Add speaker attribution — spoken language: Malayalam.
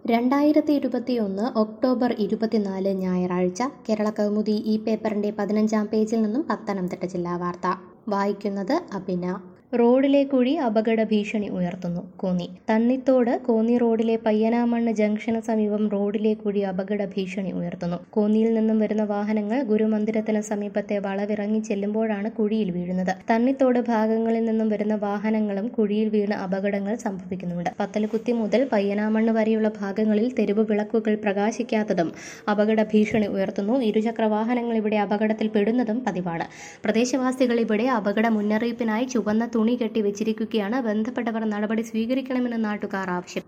Speaker 1: രണ്ടായിരത്തി ഇരുപത്തിയൊന്ന് ഒക്ടോബർ ഇരുപത്തിനാല് ഞായറാഴ്ച കേരള കൗമുദി ഈ പേപ്പറിന്റെ പതിനഞ്ചാം പേജിൽ നിന്നും പത്തനംതിട്ട ജില്ലാ വാർത്ത വായിക്കുന്നത് അഭിന റോഡിലെ കുഴി അപകട ഭീഷണി ഉയർത്തുന്നു കോന്നി തണ്ണിത്തോട് കോന്നി റോഡിലെ പയ്യനാമണ്ണ് ജംഗ്ഷന് സമീപം റോഡിലെ കുഴി അപകട ഭീഷണി ഉയർത്തുന്നു കോന്നിയിൽ നിന്നും വരുന്ന വാഹനങ്ങൾ ഗുരുമന്ദിരത്തിന് സമീപത്തെ വളവിറങ്ങി ചെല്ലുമ്പോഴാണ് കുഴിയിൽ വീഴുന്നത് തണ്ണിത്തോട് ഭാഗങ്ങളിൽ നിന്നും വരുന്ന വാഹനങ്ങളും കുഴിയിൽ വീണ് അപകടങ്ങൾ സംഭവിക്കുന്നുണ്ട് പത്തലക്കുത്തി മുതൽ പയ്യനാമണ്ണ് വരെയുള്ള ഭാഗങ്ങളിൽ തെരുവ് വിളക്കുകൾ പ്രകാശിക്കാത്തതും അപകട ഭീഷണി ഉയർത്തുന്നു ഇരുചക്ര വാഹനങ്ങൾ ഇവിടെ അപകടത്തിൽ പെടുന്നതും പതിവാണ് പ്രദേശവാസികൾ ഇവിടെ അപകട മുന്നറിയിപ്പിനായി ചുവന്ന തുണി കെട്ടി വെച്ചിരിക്കുകയാണ് ബന്ധപ്പെട്ടവർ നടപടി സ്വീകരിക്കണമെന്ന് നാട്ടുകാർ ആവശ്യം